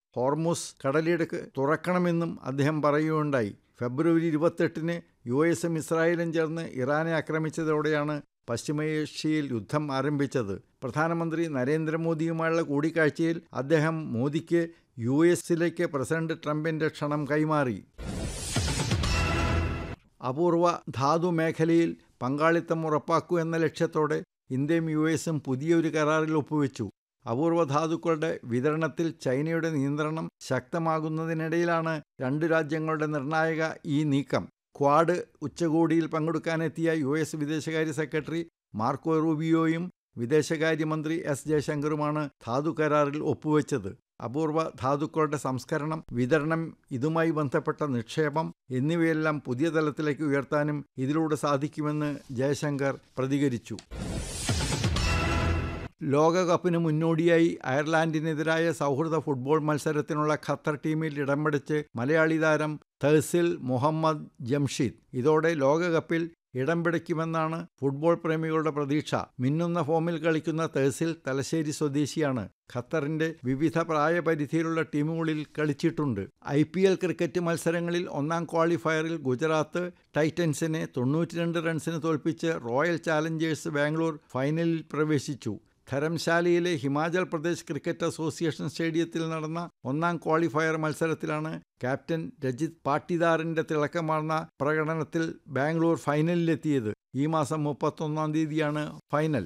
Hormuz കടലിടുക്ക് തുറക്കണമെന്നും അദ്ദേഹം പറയുകയുണ്ടായി ഫെബ്രുവരി ഇരുപത്തെട്ടിന് യു എസും ഇസ്രായേലും ചേർന്ന് ഇറാനെ ആക്രമിച്ചതോടെയാണ് പശ്ചിമേഷ്യയിൽ യുദ്ധം ആരംഭിച്ചത് പ്രധാനമന്ത്രി നരേന്ദ്രമോദിയുമായുള്ള കൂടിക്കാഴ്ചയിൽ അദ്ദേഹം മോദിക്ക് യു എസിലേക്ക് പ്രസിഡന്റ് ട്രംപിന്റെ ക്ഷണം കൈമാറി അപൂർവ ധാതു മേഖലയിൽ പങ്കാളിത്തം ഉറപ്പാക്കൂ എന്ന ലക്ഷ്യത്തോടെ ഇന്ത്യയും യു എസും പുതിയൊരു കരാറിൽ ഒപ്പുവെച്ചു അപൂർവ ധാതുക്കളുടെ വിതരണത്തിൽ ചൈനയുടെ നിയന്ത്രണം ശക്തമാകുന്നതിനിടയിലാണ് രണ്ടു രാജ്യങ്ങളുടെ നിർണായക ഈ നീക്കം ക്വാഡ് ഉച്ചകോടിയിൽ പങ്കെടുക്കാനെത്തിയ യു എസ് വിദേശകാര്യ സെക്രട്ടറി മാർക്കോ റൂബിയോയും വിദേശകാര്യമന്ത്രി എസ് ജയശങ്കറുമാണ് ധാതു കരാറിൽ ഒപ്പുവെച്ചത് അപൂർവ ധാതുക്കളുടെ സംസ്കരണം വിതരണം ഇതുമായി ബന്ധപ്പെട്ട നിക്ഷേപം എന്നിവയെല്ലാം പുതിയ തലത്തിലേക്ക് ഉയർത്താനും ഇതിലൂടെ സാധിക്കുമെന്ന് ജയശങ്കർ പ്രതികരിച്ചു ലോകകപ്പിന് മുന്നോടിയായി അയർലാൻഡിനെതിരായ സൗഹൃദ ഫുട്ബോൾ മത്സരത്തിനുള്ള ഖത്തർ ടീമിൽ ഇടം പിടിച്ച് മലയാളി താരം തഹസിൽ മുഹമ്മദ് ജംഷീദ് ഇതോടെ ലോകകപ്പിൽ ഇടം പിടിക്കുമെന്നാണ് ഫുട്ബോൾ പ്രേമികളുടെ പ്രതീക്ഷ മിന്നുന്ന ഫോമിൽ കളിക്കുന്ന തഹസിൽ തലശ്ശേരി സ്വദേശിയാണ് ഖത്തറിന്റെ വിവിധ പ്രായപരിധിയിലുള്ള ടീമുകളിൽ കളിച്ചിട്ടുണ്ട് ഐ പി എൽ ക്രിക്കറ്റ് മത്സരങ്ങളിൽ ഒന്നാം ക്വാളിഫയറിൽ ഗുജറാത്ത് ടൈറ്റൻസിനെ തൊണ്ണൂറ്റിരണ്ട് റൺസിന് തോൽപ്പിച്ച് റോയൽ ചാലഞ്ചേഴ്സ് ബാംഗ്ലൂർ ഫൈനലിൽ പ്രവേശിച്ചു ധരംശാലയിലെ ഹിമാചൽ പ്രദേശ് ക്രിക്കറ്റ് അസോസിയേഷൻ സ്റ്റേഡിയത്തിൽ നടന്ന ഒന്നാം ക്വാളിഫയർ മത്സരത്തിലാണ് ക്യാപ്റ്റൻ രജിത് പാട്ടിദാറിന്റെ തിളക്കമാർന്ന പ്രകടനത്തിൽ ബാംഗ്ലൂർ ഫൈനലിലെത്തിയത് ഈ മാസം മുപ്പത്തൊന്നാം തീയതിയാണ് ഫൈനൽ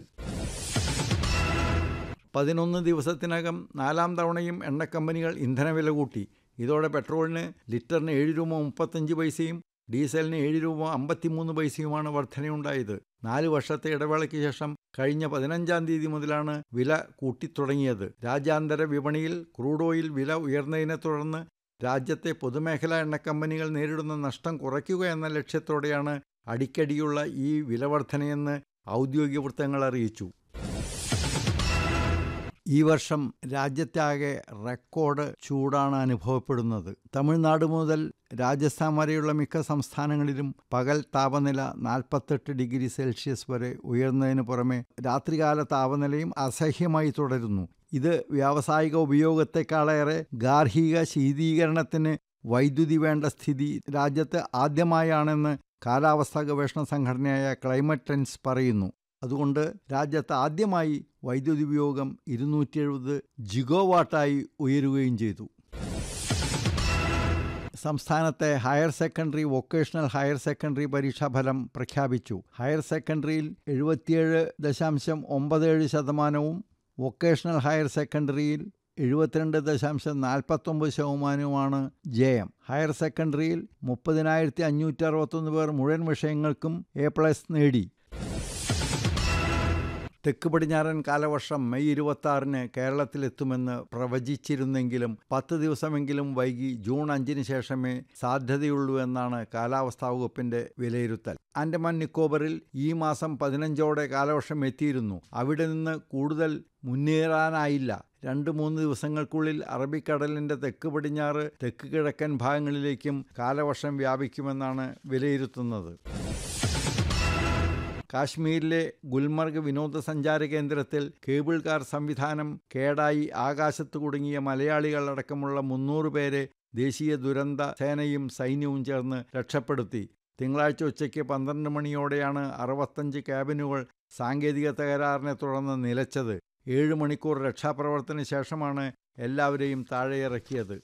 പതിനൊന്ന് ദിവസത്തിനകം നാലാം തവണയും എണ്ണക്കമ്പനികൾ ഇന്ധനവില കൂട്ടി ഇതോടെ പെട്രോളിന് ലിറ്ററിന് ഏഴ് രൂപ മുപ്പത്തഞ്ച് പൈസയും ഡീസലിന് ഏഴ് രൂപ അമ്പത്തിമൂന്ന് പൈസയുമാണ് വർധനയുണ്ടായത് നാല് വർഷത്തെ ഇടവേളയ്ക്ക് ശേഷം കഴിഞ്ഞ പതിനഞ്ചാം തീയതി മുതലാണ് വില കൂട്ടിത്തുടങ്ങിയത് രാജ്യാന്തര വിപണിയിൽ ക്രൂഡ് ഓയിൽ വില ഉയർന്നതിനെ തുടർന്ന് രാജ്യത്തെ പൊതുമേഖലാ എണ്ണക്കമ്പനികൾ നേരിടുന്ന നഷ്ടം കുറയ്ക്കുക എന്ന ലക്ഷ്യത്തോടെയാണ് അടിക്കടിയുള്ള ഈ വിലവർധനയെന്ന് ഔദ്യോഗിക വൃത്തങ്ങൾ അറിയിച്ചു ഈ വർഷം രാജ്യത്താകെ റെക്കോർഡ് ചൂടാണ് അനുഭവപ്പെടുന്നത് തമിഴ്നാട് മുതൽ രാജസ്ഥാൻ വരെയുള്ള മിക്ക സംസ്ഥാനങ്ങളിലും പകൽ താപനില നാൽപ്പത്തെട്ട് ഡിഗ്രി സെൽഷ്യസ് വരെ ഉയർന്നതിന് പുറമെ രാത്രികാല താപനിലയും അസഹ്യമായി തുടരുന്നു ഇത് വ്യാവസായിക ഉപയോഗത്തെക്കാളേറെ ഗാർഹിക ശീതീകരണത്തിന് വൈദ്യുതി വേണ്ട സ്ഥിതി രാജ്യത്ത് ആദ്യമായാണെന്ന് കാലാവസ്ഥാ ഗവേഷണ സംഘടനയായ ക്ലൈമറ്റ് ട്രെൻഡ്സ് പറയുന്നു അതുകൊണ്ട് രാജ്യത്ത് ആദ്യമായി വൈദ്യുതി ഉപയോഗം ഇരുന്നൂറ്റി എഴുപത് ജിഗോവാട്ടായി ഉയരുകയും ചെയ്തു സംസ്ഥാനത്തെ higher secondary vocational higher secondary പരീക്ഷാഫലം പ്രഖ്യാപിച്ചു ഹയർ സെക്കൻഡറിയിൽ എഴുപത്തിയേഴ് ദശാംശം ഒമ്പത് ഏഴ് ശതമാനവും വൊക്കേഷണൽ ഹയർ സെക്കൻഡറിയിൽ എഴുപത്തിരണ്ട് ദശാംശം നാൽപ്പത്തൊമ്പത് ശതമാനവുമാണ് ജയം ഹയർ സെക്കൻഡറിയിൽ മുപ്പതിനായിരത്തി അഞ്ഞൂറ്റി അറുപത്തൊന്ന് പേർ മുഴുവൻ വിഷയങ്ങൾക്കും എ പ്ലസ് നേടി തെക്ക് പടിഞ്ഞാറൻ കാലവർഷം മെയ് ഇരുപത്തി ആറിന് കേരളത്തിലെത്തുമെന്ന് പ്രവചിച്ചിരുന്നെങ്കിലും പത്ത് ദിവസമെങ്കിലും വൈകി ജൂൺ അഞ്ചിന് ശേഷമേ സാധ്യതയുള്ളൂ എന്നാണ് കാലാവസ്ഥാ വകുപ്പിന്റെ വിലയിരുത്തൽ ആൻഡമാൻ നിക്കോബറിൽ ഈ മാസം പതിനഞ്ചോടെ കാലവർഷം എത്തിയിരുന്നു അവിടെ നിന്ന് കൂടുതൽ മുന്നേറാനായില്ല രണ്ട് മൂന്ന് ദിവസങ്ങൾക്കുള്ളിൽ അറബിക്കടലിന്റെ തെക്ക് പടിഞ്ഞാറ് തെക്ക് കിഴക്കൻ ഭാഗങ്ങളിലേക്കും കാലവർഷം വ്യാപിക്കുമെന്നാണ് വിലയിരുത്തുന്നത് കാശ്മീരിലെ ഗുൽമർഗ് വിനോദസഞ്ചാര കേന്ദ്രത്തിൽ കേബിൾ കാർ സംവിധാനം കേടായി ആകാശത്ത് കുടുങ്ങിയ മലയാളികളടക്കമുള്ള മുന്നൂറ് പേരെ ദേശീയ ദുരന്ത സേനയും സൈന്യവും ചേർന്ന് രക്ഷപ്പെടുത്തി തിങ്കളാഴ്ച ഉച്ചയ്ക്ക് പന്ത്രണ്ട് മണിയോടെയാണ് അറുപത്തഞ്ച് ക്യാബിനുകൾ സാങ്കേതിക തകരാറിനെ തുടർന്ന് നിലച്ചത് ഏഴ് മണിക്കൂർ രക്ഷാപ്രവർത്തന ശേഷമാണ് എല്ലാവരെയും താഴെയിറക്കിയത്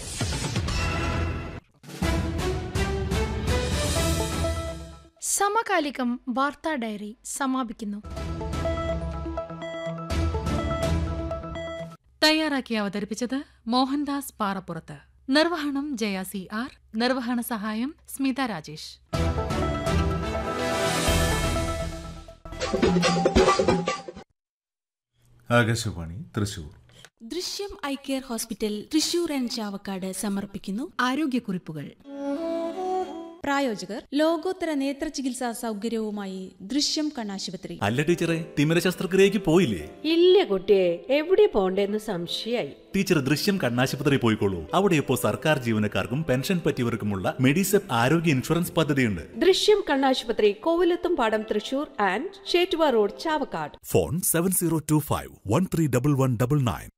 സമകാലികം വാർത്താ ഡയറി സമാപിക്കുന്നു തയ്യാറാക്കി അവതരിപ്പിച്ചത് മോഹൻദാസ് പാറപ്പുറത്ത് നിർവഹണം ജയ സി ആർ നിർവഹണ സഹായം Smitha Rajesh Akashvani Thrissur Drishyam eye care hospital Thrissur and Chavakkad സമർപ്പിക്കുന്നു ആരോഗ്യക്കുറിപ്പുകൾ പ്രായോജകർ ലോകോത്തര നേത്ര ചികിത്സാ സൗകര്യവുമായി ദൃശ്യം കണ്ണാശുപത്രി അല്ല ടീച്ചറെ തിമിര ശസ്ത്രക്രിയക്ക് പോയില്ലേ ഇല്ല കുട്ടിയെ എവിടെ പോണ്ടേന്ന് സംശയായി ടീച്ചർ ദൃശ്യം കണ്ണാശുപത്രി പോയിക്കോളൂ അവിടെ ഇപ്പോൾ സർക്കാർ ജീവനക്കാർക്കും പെൻഷൻ പറ്റിയവർക്കുമുള്ള മെഡിസെപ്പ് ആരോഗ്യ ഇൻഷുറൻസ് പദ്ധതിയുണ്ട് ദൃശ്യം കണ്ണാശുപത്രി കോവിലത്തും പാടം Thrissur and Chettuva road Chavakkad phone seven zero two five one three double one double nine